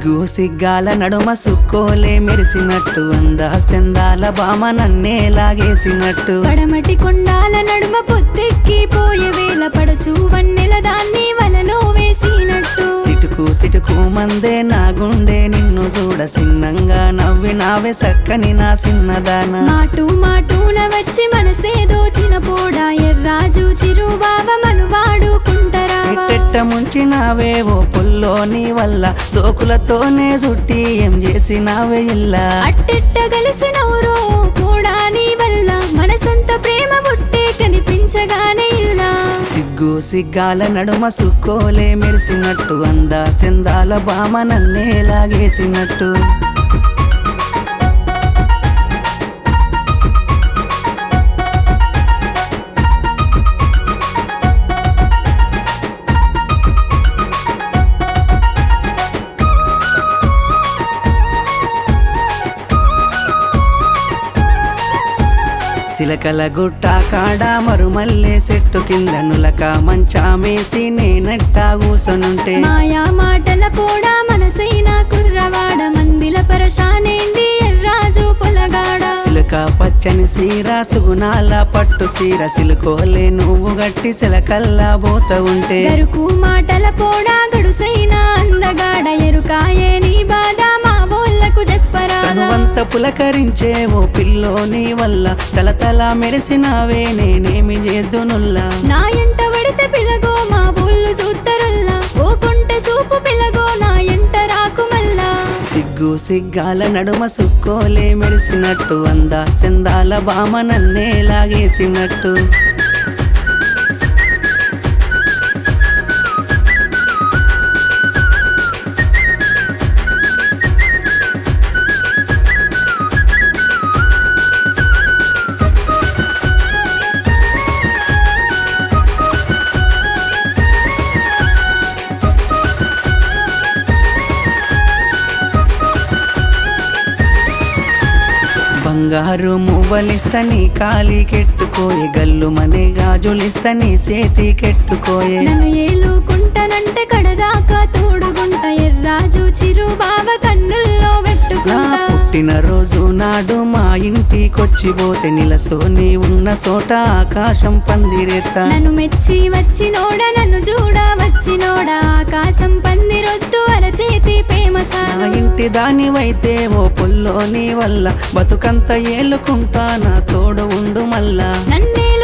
సిగ్గు సిగ్గాల నడుమ సుక్కోలే మెరిసినట్టు అందా సెందాల బామ నన్నే లాగేసినట్టు పడమటి కొండాల నడుమ పొద్దెక్కి పోయే వేళ పడచు వన్నెల దాన్ని వలలో వేసినట్టు సిటుకు సిటుకు మందే నా గుండె నిన్ను చూడ సిన్నంగా నవ్వినావే సక్కని నా సిన్నదాన మాటు మాటూన వచ్చి మనసే దోచిన పోడా ఎర్రాజు చిరుబావ మనువాడుకుంటరావా ఎట్టెట్ట ముంచినావే ఓ పుల్లోని వల్ల సోకులతోనే చుట్టి ఏం చేసినావే ఇల్లా అట్టెట్ట కలిసినవురో కూడా నీ వల్ల మనసంత ప్రేమ పుట్టే కనిపించగానే ఇల్లా సిగ్గు సిగ్గాల నడుమ సుక్కోలే మెరిసినట్టు అందా సెందాల బామ నన్నే లాగేసినట్టు సిలకల గుట్ట కాడ మరుమల్లే చెట్టు కింద నులక మంచామేసి నేనట్టా కూసనుంటే మాయా మాటల పోడా మనసైన కుర్రవాడ మందిల పరశానేంది ఎర్రాజు పొలగాడ సిలక పచ్చని సీర సుగుణాల పట్టు సీర సిలుకోలే నువ్వు గట్టి సిలకల్లా పోత ఉంటే గరుకు మాటల పోడా గడుసైన అందగాడ ఎరుకాయే నీ బాధ మా బోళ్ళకు చెప్పరాదా తనువంత పులకరించే ఓ పిల్లోని వల్ల తలతల మెరిసినావే నేనేమి చేద్దునుల్లా నా ఎంట పడితే పిలగో మా ఊళ్ళు సూత్తరుల్లా ఓ కుంట సూపు పిలగో నా ఎంట రాకు మల్లా సిగ్గు సిగ్గాల నడుమ సుక్కోలే మెరిసినట్టు అందా సెందాల బామ నన్నే లాగేసినట్టు బంగారు మువ్వలిస్తని కాలి కెట్టుకోయే గల్లు మనే గాజులిస్తని సేతి కెట్టుకోయే నన్ను ఏలుకుంటానంటే కడదాకా తోడుగుంట ఎర్రాజు చిరు బావ కన్నుల్లో నా పెట్టుకుంటా పుట్టిన రోజు నాడు మా ఇంటికొచ్చి పోతే నిలసోని ఉన్న చోట ఆకాశం పందిరేత నన్ను మెచ్చి వచ్చినోడ నన్ను చూడ వచ్చినోడ ఆకాశం పందిరొద్దు అరచేతి ప్రేమ నా సాను ఇంటి దానివైతే ఓ పుల్లోని వల్ల బతుకంత ఏలుకుంటా నా తోడు ఉండు మల్లా నన్నే